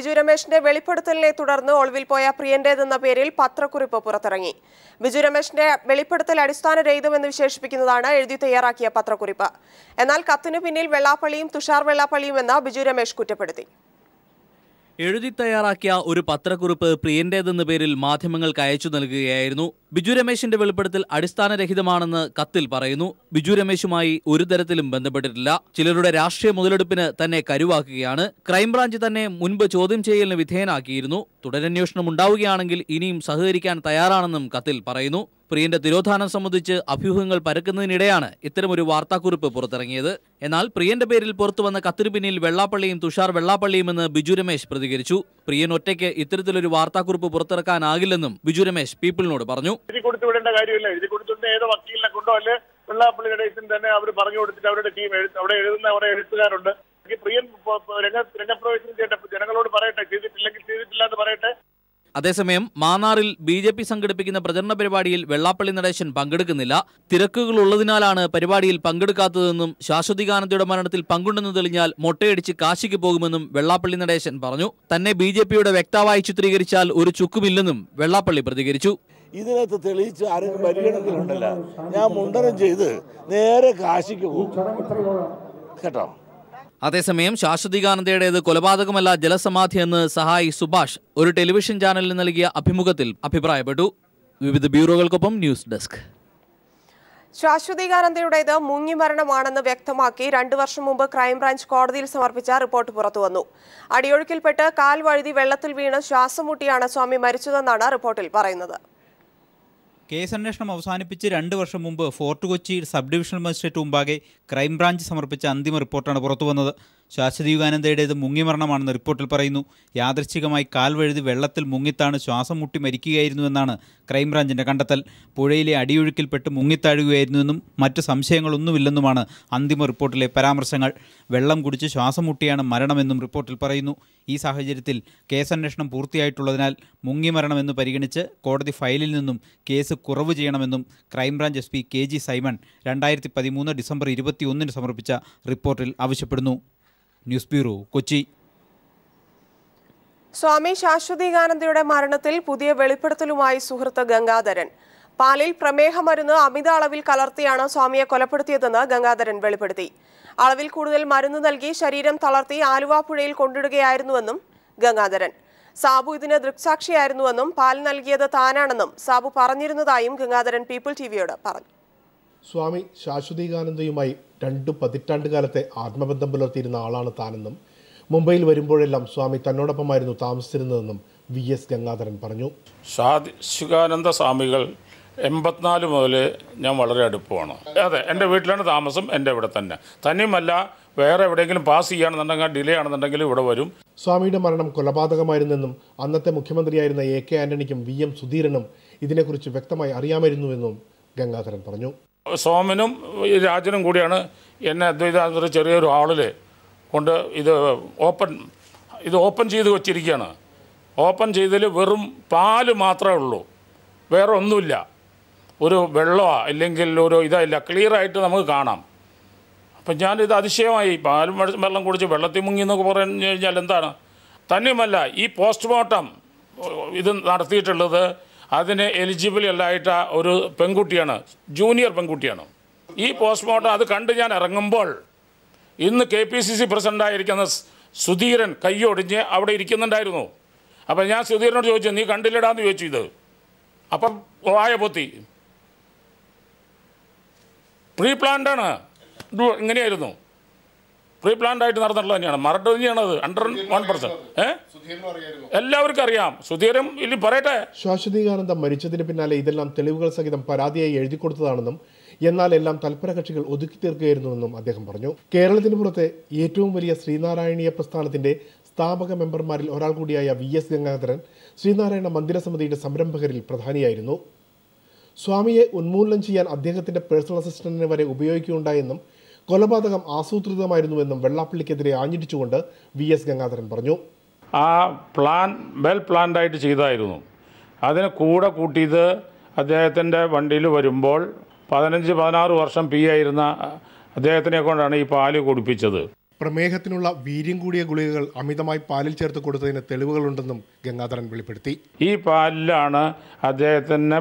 ബിജു രമേശിന്റെ വെളിപ്പെടുത്തലിനെ തുടർന്ന് ഒളിവിൽ പോയ പ്രിയന്റേതെന്ന പേരിൽ പത്രക്കുറിപ്പ് പുറത്തിറങ്ങി ബിജു രമേശിന്റെ വെളിപ്പെടുത്തൽ അടിസ്ഥാനരഹിതമെന്ന് വിശേഷിപ്പിക്കുന്നതാണ് എഴുതി തയ്യാറാക്കിയ പത്രക്കുറിപ്പ് എന്നാൽ കത്തിനു പിന്നിൽ വെള്ളാപ്പള്ളിയും തുഷാർ വെള്ളാപ്പള്ളിയും എന്ന് ബിജു രമേശ് കുറ്റപ്പെടുത്തി എഴുതി തയ്യാറാക്കിയ ഒരു പത്രക്കുറിപ്പ് പ്രിയന്റേതെന്ന പേരിൽ മാധ്യമങ്ങൾക്ക് അയച്ചു നൽകുകയായിരുന്നു ബിജു രമേശിന്റെ വെളിപ്പെടുത്തൽ അടിസ്ഥാനരഹിതമാണെന്ന് കത്തിൽ പറയുന്നു ബിജു രമേശുമായി ഒരു തരത്തിലും ബന്ധപ്പെട്ടിട്ടില്ല ചിലരുടെ രാഷ്ട്രീയ മുതലെടുപ്പിന് തന്നെ കരുവാക്കുകയാണ് ക്രൈംബ്രാഞ്ച് തന്നെ മുൻപ് ചോദ്യം ചെയ്യലിന് വിധേയനാക്കിയിരുന്നു തുടരന്വേഷണം ഉണ്ടാവുകയാണെങ്കിൽ ഇനിയും സഹകരിക്കാൻ തയ്യാറാണെന്നും കത്തിൽ പറയുന്നു പ്രിയന്റെ തിരോധാനം സംബന്ധിച്ച് അഭ്യൂഹങ്ങൾ പരക്കുന്നതിനിടെയാണ് ഇത്തരമൊരു വാർത്താക്കുറിപ്പ് പുറത്തിറങ്ങിയത് എന്നാൽ പ്രിയന്റെ പേരിൽ പുറത്തുവന്ന കത്തിനു പിന്നിൽ വെള്ളാപ്പള്ളിയും തുഷാർ വെള്ളാപ്പള്ളിയുമെന്ന് ബിജു രമേശ് പ്രതികരിച്ചു പ്രിയൻ ഒറ്റയ്ക്ക് ഇത്തരത്തിലൊരു വാർത്താക്കുറിപ്പ് പുറത്തിറക്കാനാകില്ലെന്നും ബിജു രമേശ് പീപ്പിളിനോട് പറഞ്ഞു എഴുതി കൊടുത്തു വിടേണ്ട കാര്യമില്ല എഴുതി കൊടുത്തിട്ട് ഏതോ വക്കീലിനെ കൊണ്ടോ അല്ലെ വെള്ളാപ്പള്ളി ഗണേശൻ തന്നെ അവർ പറഞ്ഞു കൊടുത്തിട്ട് അവരുടെ ടീം എഴുത്ത് അവിടെ എഴുതുന്ന കുറെ എഴുത്തുകാരുണ്ട് ഈ പ്രിയൻ പ- പ- രംഗ രംഗപ്രവേശനം ചെയ്യട്ടെ ജനങ്ങളോട് പറയട്ടെ ചെയ്തിട്ടില്ലെങ്കിൽ ചെയ്തിട്ടില്ല എന്ന് പറയട്ടെ അതേസമയം മാന്നാറിൽ ബി ജെ പി സംഘടിപ്പിക്കുന്ന പ്രചരണ പരിപാടിയിൽ വെള്ളാപ്പള്ളി നടേശൻ പങ്കെടുക്കുന്നില്ല തിരക്കുകൾ ഉള്ളതിനാലാണ് പരിപാടിയിൽ പങ്കെടുക്കാത്തതെന്നും ശാശ്വതികാനന്ദയുടെ മരണത്തിൽ പങ്കുണ്ടെന്ന് തെളിഞ്ഞാൽ മൊട്ടയടിച്ച് കാശിക്ക് പോകുമെന്നും വെള്ളാപ്പള്ളി നടേശൻ പറഞ്ഞു തന്നെ ബി ജെ പിയുടെ വ്യക്താവായി ചിത്രീകരിച്ചാൽ ഒരു ചുക്കുമില്ലെന്നും വെള്ളാപ്പള്ളി പ്രതികരിച്ചു ഇതിനകത്ത് തെളിയിച്ച് ആരും പരിഗണനയിലുണ്ടല്ല ഞാൻ മുണ്ടനം ചെയ്ത് നേരെ കാശിക്ക് പോകും കേട്ടോ അതേസമയം ശാശ്വതികാനന്ദയുടേത് കൊലപാതകമല്ല ജലസമാധി എന്ന് സഹായി സുഭാഷ് ഒരു ടെലിവിഷൻ ചാനലിന് നൽകിയ അഭിമുഖത്തിൽ അഭിപ്രായപ്പെട്ടു വിവിധ ബ്യൂറോകൾക്കൊപ്പം ന്യൂസ് ഡെസ്ക് ശാശ്വതികാനന്ദയുടേത് മുങ്ങിമരണമാണെന്ന് വ്യക്തമാക്കി രണ്ടു വർഷം മുമ്പ് ക്രൈംബ്രാഞ്ച് കോടതിയിൽ സമർപ്പിച്ച റിപ്പോർട്ട് പുറത്തുവന്നു അടിയൊഴുക്കിൽപ്പെട്ട് കാൽ വഴുതി വെള്ളത്തിൽ വീണ് ശ്വാസം മുട്ടിയാണ് സ്വാമി മരിച്ചതെന്നാണ് റിപ്പോർട്ടിൽ പറയുന്നത് കേസന്വേഷണം അവസാനിപ്പിച്ച് രണ്ട് വർഷം മുമ്പ് Fort Kochi sub divisional magistrate മുമ്പാകെ ക്രൈംബ്രാഞ്ച് സമർപ്പിച്ച അന്തിമ റിപ്പോർട്ടാണ് പുറത്തുവന്നത് ശാശ്വതയുഗാനന്ദയുടേത് മുങ്ങിമരണമാണെന്ന് റിപ്പോർട്ടിൽ പറയുന്നു യാദൃച്ഛികമായി കാൽ വഴുതി വെള്ളത്തിൽ മുങ്ങിത്താണ് ശ്വാസം മുട്ടി മരിക്കുകയായിരുന്നുവെന്നാണ് ക്രൈംബ്രാഞ്ചിന്റെ കണ്ടെത്തൽ പുഴയിലെ അടിയൊഴുക്കിൽപ്പെട്ട് മുങ്ങിത്താഴുകയായിരുന്നുവെന്നും മറ്റ് സംശയങ്ങളൊന്നുമില്ലെന്നുമാണ് അന്തിമ റിപ്പോർട്ടിലെ പരാമർശങ്ങൾ വെള്ളം കുടിച്ച് ശ്വാസം മുട്ടിയാണ് മരണമെന്നും റിപ്പോർട്ടിൽ പറയുന്നു ഈ സാഹചര്യത്തിൽ കേസന്വേഷണം പൂർത്തിയായിട്ടുള്ളതിനാൽ മുങ്ങിമരണമെന്ന് പരിഗണിച്ച് കോടതി ഫയലിൽ നിന്നും കേസ് കുറവ് ചെയ്യണമെന്നും crime branch S P K G Simon രണ്ടായിരത്തി പതിമൂന്ന് ഡിസംബർ ഇരുപത്തിയൊന്നിന് സമർപ്പിച്ച റിപ്പോർട്ടിൽ ആവശ്യപ്പെടുന്നു ന്യൂസ് ബ്യൂറോ കൊച്ചി സ്വാമി ശാശ്വതികാനന്ദയുടെ മരണത്തിൽ പുതിയ വെളിപ്പെടുത്തലുമായി സുഹൃത്ത് ഗംഗാധരൻ പാലിൽ പ്രമേഹ മരുന്ന് അമിത അളവിൽ കലർത്തിയാണ് സ്വാമിയെ കൊലപ്പെടുത്തിയതെന്ന് ഗംഗാധരൻ വെളിപ്പെടുത്തി അളവിൽ കൂടുതൽ മരുന്ന് നൽകി ശരീരം തളർത്തി ആലുവ പുഴയിൽ കൊണ്ടിടുകയായിരുന്നുവെന്നും ഗംഗാധരൻ സാബു ഇതിന് ദൃക്സാക്ഷിയായിരുന്നുവെന്നും പാൽ നൽകിയത് താനാണെന്നും സാബു പറഞ്ഞിരുന്നതായും ഗംഗാധരൻ പീപ്പിൾ ടിവിയോട് പറഞ്ഞു സ്വാമി ശാശ്വതീകാനന്ദയുമായി രണ്ടു പതിറ്റാണ്ട് കാലത്തെ ആത്മബന്ധം പുലർത്തിയിരുന്ന ആളാണ് താനെന്നും മുംബൈയിൽ വരുമ്പോഴെല്ലാം സ്വാമി തന്നോടൊപ്പമായിരുന്നു താമസിച്ചിരുന്നതെന്നും വി എസ് ഗംഗാധരൻ പറഞ്ഞു ശാദിശുകാനന്ദ സ്വാമികൾ എൺപത്തിനാല് മുതൽ ഞാൻ വളരെ അടുപ്പമാണ് അതെ എൻ്റെ വീട്ടിലാണ് താമസം എൻ്റെ ഇവിടെ തന്നെ തന്നെയുമല്ല വേറെ എവിടെയെങ്കിലും പാസ് ചെയ്യുകയാണെന്നുണ്ടെങ്കിൽ ഡിലേ ആണെന്നുണ്ടെങ്കിൽ ഇവിടെ വരും സ്വാമിയുടെ മരണം കൊലപാതകമായിരുന്നെന്നും അന്നത്തെ മുഖ്യമന്ത്രിയായിരുന്ന എ കെ ആന്റണിക്കും വി എം സുധീരനും ഇതിനെക്കുറിച്ച് വ്യക്തമായി അറിയാമായിരുന്നുവെന്നും ഗംഗാധരൻ പറഞ്ഞു സോമനും ഈ രാജനും കൂടിയാണ് എന്നെ അദ്വൈതാനന്ദ ചെറിയൊരു ഹാളിൽ കൊണ്ട് ഇത് ഓപ്പൺ ഇത് ഓപ്പൺ ചെയ്ത് വച്ചിരിക്കുകയാണ് ഓപ്പൺ ചെയ്തതിൽ വെറും പാല് മാത്രമേ ഉള്ളൂ വേറെ ഒന്നുമില്ല ഒരു വെള്ളമോ അല്ലെങ്കിൽ ഒരു ഇതായില്ല ക്ലിയറായിട്ട് നമുക്ക് കാണാം അപ്പം ഞാനിത് അതിശയമായി പാലും വെള്ള- വെള്ളം കുടിച്ച് വെള്ളത്തിൽ മുങ്ങി എന്നൊക്കെ പറഞ്ഞു കഴിഞ്ഞാൽ എന്താണ് തന്നെയുമല്ല ഈ പോസ്റ്റ്മോർട്ടം ഇത് നടത്തിയിട്ടുള്ളത് അതിന് എലിജിബിൾ അല്ലായിട്ട ഒരു പെൺകുട്ടിയാണ് ജൂനിയർ പെൺകുട്ടിയാണ് ഈ പോസ്റ്റ്മോർട്ടം അത് കണ്ട് ഞാൻ ഇറങ്ങുമ്പോൾ ഇന്ന് കെ പി സി സി പ്രസിഡൻ്റായിരിക്കുന്ന സ് സുധീരൻ കൈയൊടിഞ്ഞ് അവിടെ ഇരിക്കുന്നുണ്ടായിരുന്നു അപ്പം ഞാൻ സുധീരനോട് ചോദിച്ചു നീ കണ്ടില്ലടാന്ന് ചോദിച്ചു ഇത് അപ്പം വായ പൊത്തി പ്രീ പ്ലാൻഡാണ് ഇത് ഇങ്ങനെയായിരുന്നു പ്രീ പ്ലാൻഡ് ആയിട്ട് നടന്നിട്ടുള്ളത് തന്നെയാണ് മറട്ട് തന്നെയാണ് അത് ഹൺഡ്രഡ് വൺ പെർസെൻറ്റ് ഏ എല്ലാവർക്കും അറിയാം സുധീരൻ ഇല്ല പറയട്ടെ ശാശ്വതീകാനന്ദ മരിച്ചതിന് പിന്നാലെ ഇതെല്ലാം തെളിവുകൾ സഹിതം പരാതിയായി എഴുതി കൊടുത്തതാണെന്നും എന്നാൽ എല്ലാം തൽപര കക്ഷികൾ ഒതുക്കി തീർക്കുകയായിരുന്നുവെന്നും അദ്ദേഹം പറഞ്ഞു കേരളത്തിന് പുറത്തെ ഏറ്റവും വലിയ ശ്രീനാരായണീയ പ്രസ്ഥാനത്തിന്റെ സ്ഥാപക മെമ്പർമാരിൽ ഒരാൾ കൂടിയായ വി എസ് ഗംഗാധരൻ ശ്രീനാരായണ മന്ദിര സമിതിയുടെ സംരംഭകരിൽ പ്രധാനിയായിരുന്നു സ്വാമിയെ ഉന്മൂലനം ചെയ്യാൻ അദ്ദേഹത്തിന്റെ പേഴ്സണൽ അസിസ്റ്റന്റിനെ വരെ ഉപയോഗിക്കുകയുണ്ടായെന്നും കൊലപാതകം ആസൂത്രിതമായിരുന്നുവെന്നും വെള്ളാപ്പള്ളിക്കെതിരെ ആഞ്ഞിടിച്ചുകൊണ്ട് വി എസ് ഗംഗാധരൻ പറഞ്ഞു ആ പ്ലാൻ വെൽ പ്ലാൻഡ് ആയിട്ട് ചെയ്തായിരുന്നു അതിന് കൂടെ കൂട്ടിയത് അദ്ദേഹത്തിൻ്റെ വണ്ടിയിൽ വരുമ്പോൾ പതിനഞ്ച് പതിനാറ് വർഷം പി ആയിരുന്ന അദ്ദേഹത്തിനെ കൊണ്ടാണ് ഈ പാല് കുടിപ്പിച്ചത് പ്രമേഹത്തിനുള്ള വീര്യം കൂടിയ ഗുളികകൾ അമിതമായി പാലിൽ ചേർത്ത് കൊടുത്തതിന് തെളിവുകളുണ്ടെന്നും ഗംഗാധരൻ വെളിപ്പെടുത്തി ഈ പാലിലാണ് അദ്ദേഹത്തിന്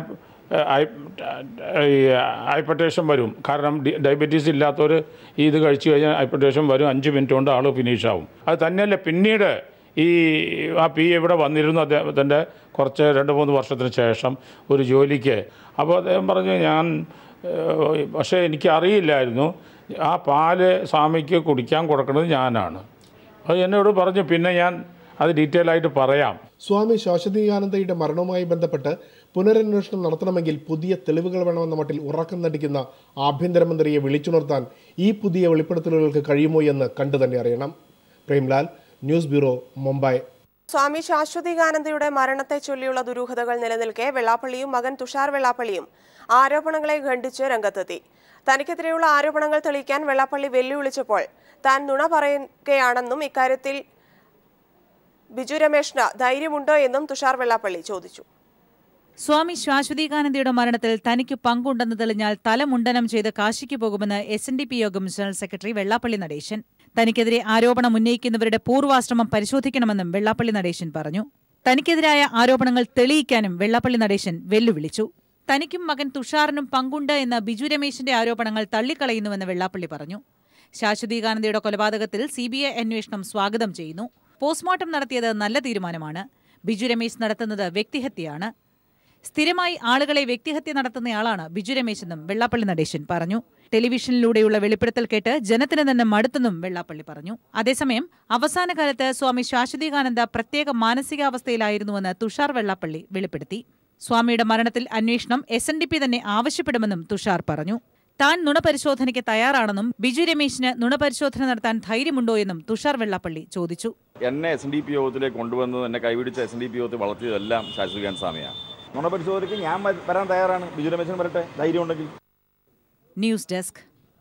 ഹൈപ്പർട്ടേഷൻ വരും കാരണം ഡി- ഡയബറ്റീസ് ഇല്ലാത്തവർ ഇത് കഴിച്ചു കഴിഞ്ഞാൽ ഹൈപ്പർട്ടേഷൻ വരും അഞ്ച് മിനിറ്റ് കൊണ്ട് ആൾ ഫിനിഷ് ആവും അത് തന്നെയല്ല പിന്നീട് ഈ ആ പി ഇവിടെ വന്നിരുന്നു അദ്ദേഹത്തിൻ്റെ കുറച്ച് രണ്ട് മൂന്ന് വർഷത്തിന് ശേഷം ഒരു ജോലിക്ക് അപ്പോൾ അദ്ദേഹം പറഞ്ഞു ഞാൻ ഏഹ്, പക്ഷേ എനിക്ക് അറിയില്ലായിരുന്നു ആ പാല് സ്വാമിക്ക് കുടിക്കാൻ കൊടുക്കുന്നത് ഞാനാണ് അത് എന്നോട് പറഞ്ഞു പിന്നെ ഞാൻ അത് ഡീറ്റെയിൽ ആയിട്ട് പറയാം സ്വാമി ശാശ്വതീകാനന്ദയുടെ മരണവുമായി ബന്ധപ്പെട്ട് പുനരന്വേഷണം നടത്തണമെങ്കിൽ പുതിയ തെളിവുകൾ വേണമെന്ന മട്ടിൽ ഉറക്കം നടിക്കുന്ന ആഭ്യന്തരമന്ത്രിയെ വിളിച്ചുണർത്താൻ ഈ പുതിയ വെളിപ്പെടുത്തലുകൾക്ക് കഴിയുമോ എന്ന് കണ്ടു തന്നെ അറിയണം പ്രേംലാൽ ന്യൂസ് ബ്യൂറോ മുംബൈ സ്വാമി ശാശ്വതികാനന്ദയുടെ മരണത്തെ ചൊല്ലിയുള്ള ദുരൂഹതകൾ നിലനിൽക്കെ വെള്ളാപ്പള്ളിയും മകൻ തുഷാർ വെള്ളാപ്പള്ളിയും ആരോപണങ്ങളെ ഖണ്ഡിച്ച് രംഗത്തെത്തി തനിക്കെതിരെയുള്ള ആരോപണങ്ങൾ തെളിയിക്കാൻ വെള്ളാപ്പള്ളി വെല്ലുവിളിച്ചപ്പോൾ താൻ നുണ പറയുകയാണെന്നും ഇക്കാര്യത്തിൽ ബിജു രമേശിന് ധൈര്യമുണ്ടോ എന്നും തുഷാർ വെള്ളാപ്പള്ളി ചോദിച്ചു സ്വാമി ശാശ്വതീകാനന്ദയുടെ മരണത്തിൽ തനിക്ക് പങ്കുണ്ടെന്ന് തെളിഞ്ഞാൽ തലമുണ്ടനം ചെയ്ത് കാശിക്ക് പോകുമെന്ന് എസ് എൻ ഡി പി യോഗം ജനറൽ സെക്രട്ടറി വെള്ളാപ്പള്ളി നടേശൻ തനിക്കെതിരെ ആരോപണം ഉന്നയിക്കുന്നവരുടെ പൂർവാശ്രമം പരിശോധിക്കണമെന്നും വെള്ളാപ്പള്ളി നടേശൻ പറഞ്ഞു തനിക്കെതിരായ ആരോപണങ്ങൾ തെളിയിക്കാനും വെള്ളാപ്പള്ളി നടേശൻ വെല്ലുവിളിച്ചു തനിക്കും മകൻ തുഷാറിനും പങ്കുണ്ട് എന്ന ബിജു രമേശിന്റെ ആരോപണങ്ങൾ തള്ളിക്കളയുന്നുവെന്ന് വെള്ളാപ്പള്ളി പറഞ്ഞു ശാശ്വതീകാനന്ദയുടെ കൊലപാതകത്തിൽ സിബിഐ അന്വേഷണം സ്വാഗതം ചെയ്യുന്നു പോസ്റ്റ്മോർട്ടം നടത്തിയത് നല്ല തീരുമാനമാണ് ബിജു രമേശ് നടത്തുന്നത് വ്യക്തിഹത്യയാണ് സ്ഥിരമായി ആളുകളെ വ്യക്തിഹത്യ നടത്തുന്നയാളാണ് ബിജു രമേശ് എന്നും വെള്ളാപ്പള്ളി നടേശൻ പറഞ്ഞു ടെലിവിഷനിലൂടെയുള്ള വെളിപ്പെടുത്തൽ കേട്ട് ജനത്തിന് തന്നെ മടുത്തെന്നും വെള്ളാപ്പള്ളി പറഞ്ഞു അതേസമയം അവസാന കാലത്ത് സ്വാമി ശാശ്വതീകാനന്ദ പ്രത്യേക മാനസികാവസ്ഥയിലായിരുന്നുവെന്ന് തുഷാർ വെള്ളാപ്പള്ളി വെളിപ്പെടുത്തി സ്വാമിയുടെ മരണത്തിൽ അന്വേഷണം എസ് എൻ ഡി പി തന്നെ ആവശ്യപ്പെടുമെന്നും തുഷാർ പറഞ്ഞു താൻ നുണപരിശോധനയ്ക്ക് തയ്യാറാണെന്നും ബിജു രമേശിന് നുണപരിശോധന നടത്താൻ ധൈര്യമുണ്ടോ എന്നും തുഷാർ വെള്ളാപ്പള്ളി ചോദിച്ചു എന്നെ എസ് എൻ ഡി പി യോഗത്തിലേക്ക് കൊണ്ടുവന്നത് എന്നെ കൈപിടിച്ച എസ് എൻ ഡി പി യോഗത്തിൽ വളർത്തിയതെല്ലാം ശാശ്വതികാൻ സ്വാമിയാണ് നുണപരിശോധനയ്ക്ക് ഞാൻ വ- വരാൻ തയ്യാറാണ് ബിജു രമേശൻ വരട്ടെ ധൈര്യം ഉണ്ടെങ്കിൽ ന്യൂസ് ഡെസ്ക്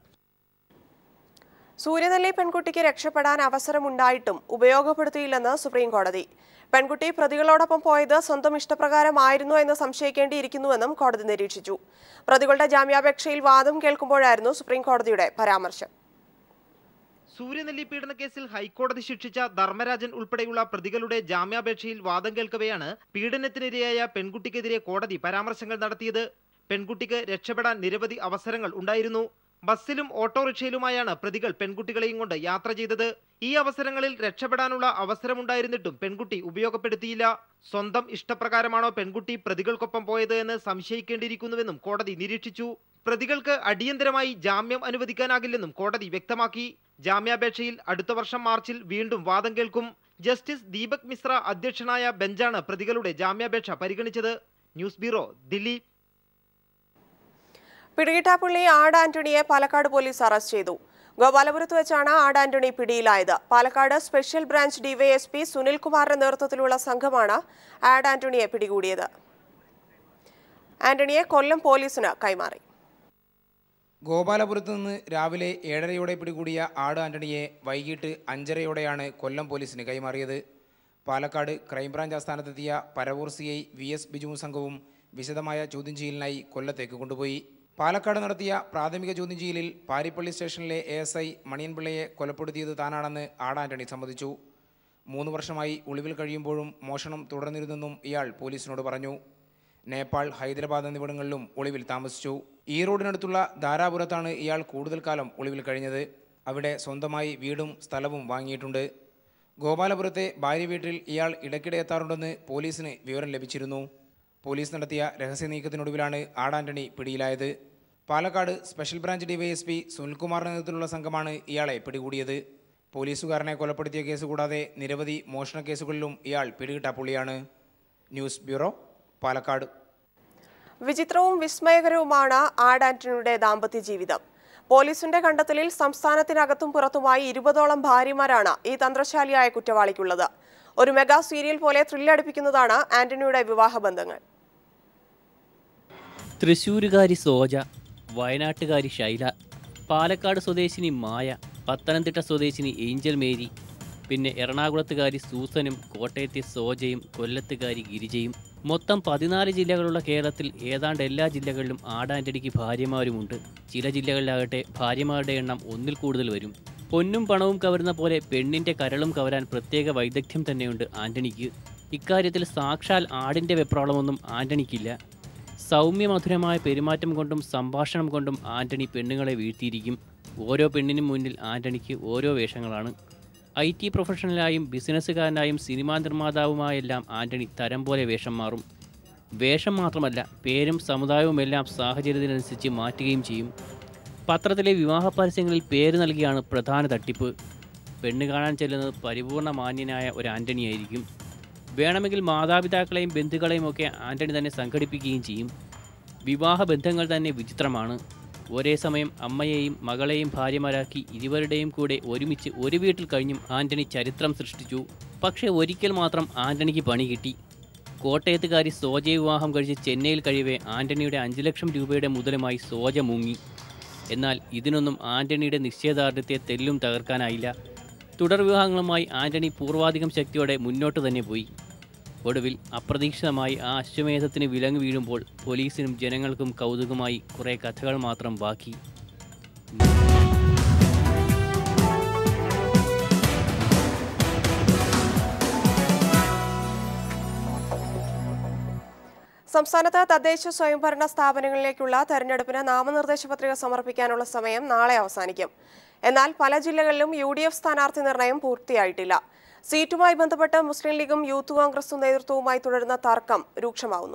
സൂര്യനെല്ലി പെൺകുട്ടിക്ക് രക്ഷപ്പെടാൻ അവസരമുണ്ടായിട്ടും ഉപയോഗപ്പെടുത്തിയില്ലെന്ന് സുപ്രീം കോടതി പെൺകുട്ടി പ്രതികളോടൊപ്പം പോയത് സ്വന്തം ഇഷ്ടപ്രകാരമായിരുന്നോ എന്ന് സംശയിക്കേണ്ടിയിരിക്കുന്നുവെന്നും കോടതി നിരീക്ഷിച്ചു പ്രതികളുടെ ജാമ്യാപേക്ഷയിൽ വാദം കേൾക്കുമ്പോഴായിരുന്നു സുപ്രീം കോടതിയുടെ പരാമർശം സൂര്യനെല്ലി പീഡന കേസിൽ ഹൈക്കോടതി ശിക്ഷിച്ച ധർമ്മരാജൻ ഉൾപ്പെടെയുള്ള പ്രതികളുടെ ജാമ്യാപേക്ഷയിൽ വാദം കേൾക്കവെയാണ് പീഡനത്തിനിരയായ പെൺകുട്ടിക്കെതിരെ കോടതി പരാമർശങ്ങൾ നടത്തിയത് പെൺകുട്ടിക്ക് രക്ഷപ്പെടാൻ നിരവധി അവസരങ്ങൾ ഉണ്ടായിരുന്നു ബസ്സിലും ഓട്ടോറിക്ഷയിലുമായാണ് പ്രതികൾ പെൺകുട്ടികളെയും കൊണ്ട് യാത്ര ചെയ്തത് ഈ അവസരങ്ങളിൽ രക്ഷപ്പെടാനുള്ള അവസരമുണ്ടായിരുന്നിട്ടും പെൺകുട്ടി ഉപയോഗപ്പെടുത്തിയില്ല സ്വന്തം ഇഷ്ടപ്രകാരമാണോ പെൺകുട്ടി പ്രതികൾക്കൊപ്പം പോയത് എന്ന് സംശയിക്കേണ്ടിയിരിക്കുന്നുവെന്നും കോടതി നിരീക്ഷിച്ചു പ്രതികൾക്ക് അടിയന്തരമായി ജാമ്യം അനുവദിക്കാനാകില്ലെന്നും കോടതി വ്യക്തമാക്കി ജാമ്യാപേക്ഷയിൽ അടുത്ത വർഷം മാർച്ചിൽ വീണ്ടും വാദം കേൾക്കും ജസ്റ്റിസ് ദീപക് മിശ്ര അധ്യക്ഷനായ ബെഞ്ചാണ് പ്രതികളുടെ ജാമ്യാപേക്ഷ പരിഗണിച്ചത് ന്യൂസ് ബ്യൂറോ ദില്ലി പിടികിട്ടാപ്പള്ളി ആഡ് ആന്റണിയെ പാലക്കാട് പോലീസ് അറസ്റ്റ് ചെയ്തു ഗോപാലപുരത്ത് വെച്ചാണ് ആഡ് ആന്റണി പിടിയിലായത് പാലക്കാട് സ്പെഷ്യൽ ബ്രാഞ്ച് ഡിവൈഎസ്പി സുനിൽകുമാറിന്റെ നേതൃത്വത്തിലുള്ള സംഘമാണ് ആഡ് ആന്റണിയെ പിടികൂടിയത് ആന്റണിയെ കൊല്ലം പോലീസിന് കൈമാറി ഗോപാലപുരത്ത് നിന്ന് രാവിലെ ഏഴരയോടെ പിടികൂടിയ ആട് ആന്റണിയെ വൈകിട്ട് അഞ്ചരയോടെയാണ് കൊല്ലം പോലീസിന് കൈമാറിയത് പാലക്കാട് ക്രൈംബ്രാഞ്ച് ആസ്ഥാനത്തെത്തിയ Paravur C I V S Biju സംഘവും വിശദമായ ചോദ്യം ചെയ്യലിനായി കൊല്ലത്തേക്ക് കൊണ്ടുപോയി പാലക്കാട് നടത്തിയ പ്രാഥമിക ചോദ്യം ചെയ്യലിൽ പാരിപ്പള്ളി സ്റ്റേഷനിലെ എ എസ് ഐ മണിയൻപിള്ളയെ കൊലപ്പെടുത്തിയത് താനാണെന്ന് ആട് ആന്റണി സമ്മതിച്ചു മൂന്ന് വർഷമായി ഒളിവിൽ കഴിയുമ്പോഴും മോഷണം തുടർന്നിരുന്നെന്നും ഇയാൾ പോലീസിനോട് പറഞ്ഞു നേപ്പാൾ ഹൈദരാബാദ് എന്നിവിടങ്ങളിലും ഒളിവിൽ താമസിച്ചു ഈ റോഡിനടുത്തുള്ള ധാരാപുരത്താണ് ഇയാൾ കൂടുതൽ കാലം ഒളിവിൽ കഴിഞ്ഞത് അവിടെ സ്വന്തമായി വീടും സ്ഥലവും വാങ്ങിയിട്ടുണ്ട് ഗോപാലപുരത്തെ ഭാര്യ വീട്ടിൽ ഇയാൾ ഇടയ്ക്കിടെ എത്താറുണ്ടെന്ന് പോലീസിന് വിവരം ലഭിച്ചിരുന്നു പോലീസ് നടത്തിയ രഹസ്യ നീക്കത്തിനൊടുവിലാണ് ആടാന്റണി പിടിയിലായത് പാലക്കാട് സ്പെഷ്യൽ ബ്രാഞ്ച് ഡിവൈഎസ്പി സുനിൽകുമാറിന്റെ നേതൃത്വത്തിലുള്ള സംഘമാണ് ഇയാളെ പിടികൂടിയത് പോലീസുകാരനെ കൊലപ്പെടുത്തിയ കേസ് കൂടാതെ നിരവധി മോഷണ കേസുകളിലും ഇയാൾ പിടികിട്ടാപ്പുള്ളിയാണ് ന്യൂസ് ബ്യൂറോ പാലക്കാട് വിചിത്രവും വിസ്മയകരവുമാണ് ആഡ് ആന്റണിയുടെ ദാമ്പത്യ ജീവിതം പോലീസിന്റെ കണ്ടെത്തലിൽ സംസ്ഥാനത്തിനകത്തും പുറത്തുമായി ഇരുപതോളം ഭാര്യമാരാണ് ഈ തന്ത്രശാലിയായ കുറ്റവാളിക്കുള്ളത് ഒരു മെഗാ സീരിയൽ പോലെ ത്രില്ലടിപ്പിക്കുന്നതാണ് ആന്റണിയുടെ വിവാഹബന്ധങ്ങൾ തൃശ്ശൂരുകാരി സോജ വയനാട്ടുകാരി ശൈല പാലക്കാട് സ്വദേശിനി മായ പത്തനംതിട്ട സ്വദേശിനി ഏഞ്ചൽ മേരി പിന്നെ എറണാകുളത്തുകാരി സൂസനും കോട്ടയത്തെ സോജയും കൊല്ലത്തുകാരി ഗിരിജയും മൊത്തം പതിനാല് ജില്ലകളുള്ള കേരളത്തിൽ ഏതാണ്ട് എല്ലാ ജില്ലകളിലും ആടാൻ്റടിക്ക് ഭാര്യമാരുമുണ്ട് ചില ജില്ലകളിലാകട്ടെ ഭാര്യമാരുടെ എണ്ണം ഒന്നിൽ കൂടുതൽ വരും പൊന്നും പണവും കവരുന്ന പോലെ പെണ്ണിന്റെ കരളും കവരാൻ പ്രത്യേക വൈദഗ്ധ്യം തന്നെയുണ്ട് ആന്റണിക്ക് ഇക്കാര്യത്തിൽ സാക്ഷാൽ ആടിന്റെ വെപ്രാളമൊന്നും ആന്റണിക്കില്ല സൗമ്യമധുരമായ പെരുമാറ്റം കൊണ്ടും സംഭാഷണം കൊണ്ടും ആന്റണി പെണ്ണുങ്ങളെ വീഴ്ത്തിയിരിക്കും ഓരോ പെണ്ണിനും മുന്നിൽ ആന്റണിക്ക് ഓരോ വേഷങ്ങളാണ് ഐ ടി പ്രൊഫഷണലായും ബിസിനസ്സുകാരനായും സിനിമാ നിർമ്മാതാവുമായെല്ലാം ആന്റണി തരം പോലെ വേഷം മാറും വേഷം മാത്രമല്ല പേരും സമുദായവുമെല്ലാം സാഹചര്യത്തിനനുസരിച്ച് മാറ്റുകയും ചെയ്യും പത്രത്തിലെ വിവാഹ പരസ്യങ്ങളിൽ പേര് നൽകിയാണ് പ്രധാന തട്ടിപ്പ് പെണ്ണ് കാണാൻ ചെല്ലുന്നത് പരിപൂർണ മാന്യനായ ഒരു ആന്റണി ആയിരിക്കും വേണമെങ്കിൽ മാതാപിതാക്കളെയും ബന്ധുക്കളെയും ഒക്കെ ആന്റണി തന്നെ സംഘടിപ്പിക്കുകയും ചെയ്യും വിവാഹ ബന്ധങ്ങൾ തന്നെ വിചിത്രമാണ് ഒരേ സമയം അമ്മയെയും മകളെയും ഭാര്യമാരാക്കി ഇരുവരുടെയും കൂടെ ഒരുമിച്ച് ഒരു വീട്ടിൽ കഴിഞ്ഞും ആന്റണി ചരിത്രം സൃഷ്ടിച്ചു പക്ഷേ ഒരിക്കൽ മാത്രം ആന്റണിക്ക് പണി കിട്ടി കോട്ടയത്തുകാരി സോജ വിവാഹം കഴിച്ച് ചെന്നൈയിൽ കഴിയവേ ആന്റണിയുടെ അഞ്ച് ലക്ഷം രൂപയുടെ മുതലുമായി സോജ മുങ്ങി എന്നാൽ ഇതിനൊന്നും ആന്റണിയുടെ നിശ്ചയദാർഢ്യത്തെ തെല്ലും തകർക്കാനായില്ല തുടർ വിവാഹങ്ങളുമായി ആന്റണി പൂർവാധികം ശക്തിയോടെ മുന്നോട്ട് തന്നെ പോയി ഒടുവിൽ അപ്രതീക്ഷിതമായി ആ അശ്വമേധത്തിന് വിലങ്ങ് വീഴുമ്പോൾ പോലീസിനും ജനങ്ങൾക്കും കൗതുകമായി കുറേ കഥകൾ മാത്രം ബാക്കി സംസ്ഥാനത്ത് തദ്ദേശ സ്വയംഭരണ സ്ഥാപനങ്ങളിലേക്കുള്ള തെരഞ്ഞെടുപ്പിന് നാമനിർദ്ദേശ പത്രിക സമർപ്പിക്കാനുള്ള സമയം നാളെ അവസാനിക്കും എന്നാൽ പല ജില്ലകളിലും യു ഡി എഫ് സ്ഥാനാർത്ഥി നിർണയം പൂർത്തിയായിട്ടില്ല സീറ്റുമായി ബന്ധപ്പെട്ട് മുസ്ലിം ലീഗും യൂത്ത് കോൺഗ്രസും നേതൃത്വവുമായി തുടരുന്ന തർക്കം രൂക്ഷമാവുന്നു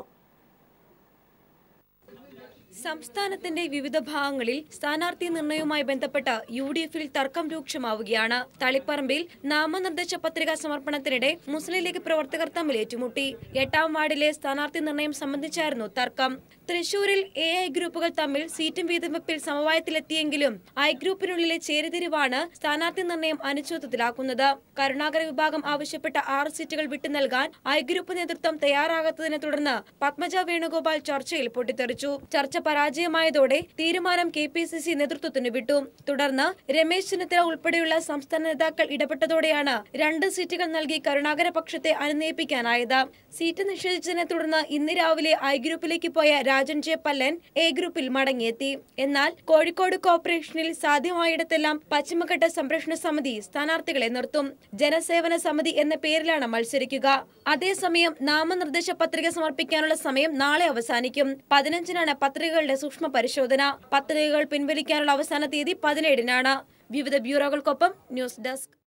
സംസ്ഥാനത്തിന്റെ വിവിധ ഭാഗങ്ങളിൽ സ്ഥാനാർത്ഥി നിർണയവുമായി ബന്ധപ്പെട്ട് യു ഡി എഫിൽ തർക്കം രൂക്ഷമാവുകയാണ് തളിപ്പറമ്പിൽ നാമനിർദ്ദേശ പത്രിക സമർപ്പണത്തിനിടെ മുസ്ലിം ലീഗ് പ്രവർത്തകർ തമ്മിൽ ഏറ്റുമുട്ടി എട്ടാം വാർഡിലെ സ്ഥാനാർത്ഥി നിർണയം സംബന്ധിച്ചായിരുന്നു തർക്കം തൃശൂരിൽ എ ഐ ഗ്രൂപ്പുകൾ തമ്മിൽ സീറ്റും വീതംവെപ്പിൽ സമവായത്തിലെത്തിയെങ്കിലും ഐ ഗ്രൂപ്പിനുള്ളിലെ ചേരിതിരിവാണ് സ്ഥാനാർത്ഥി നിർണയം അനിശ്ചിതത്വത്തിലാക്കുന്നത് കരുണാകര വിഭാഗം ആവശ്യപ്പെട്ട ആറ് സീറ്റുകൾ വിട്ടു നൽകാൻ ഐ ഗ്രൂപ്പ് നേതൃത്വം തയ്യാറാകാത്തതിനെ തുടർന്ന് പത്മജ വേണുഗോപാൽ ചർച്ചയിൽ പൊട്ടിത്തെറിച്ചു ചർച്ച പരാജയമായതോടെ തീരുമാനം കെ പി സി സി നേതൃത്വത്തിന് വിട്ടു തുടർന്ന് രമേശ് ചെന്നിത്തല ഉൾപ്പെടെയുള്ള സംസ്ഥാന നേതാക്കൾ ഇടപെട്ടതോടെയാണ് രണ്ട് സീറ്റുകൾ നൽകി കരുണാകര പക്ഷത്തെ അനുനയിപ്പിക്കാനായത് സീറ്റ് നിഷേധിച്ചതിനെ തുടർന്ന് ഇന്ന് രാവിലെ ഐ ഗ്രൂപ്പിലേക്ക് പോയ രാജൻ ജെ പല്ലൻ എ ഗ്രൂപ്പിൽ മടങ്ങിയെത്തി എന്നാൽ കോഴിക്കോട് കോർപ്പറേഷനിൽ സാധ്യമായിടത്തെല്ലാം പശ്ചിമഘട്ട സംരക്ഷണ സമിതി സ്ഥാനാർത്ഥികളെ നിർത്തും ജനസേവന സമിതി എന്ന പേരിലാണ് മത്സരിക്കുക അതേസമയം നാമനിർദ്ദേശ പത്രിക സമർപ്പിക്കാനുള്ള സമയം നാളെ അവസാനിക്കും പതിനഞ്ചിനാണ് പത്രികകളുടെ സൂക്ഷ്മ പരിശോധന പത്രികകൾ പിൻവലിക്കാനുള്ള അവസാന തീയതി പതിനേഴിനാണ് വിവിധ ബ്യൂറോകൾക്കൊപ്പം ന്യൂസ് ഡെസ്ക്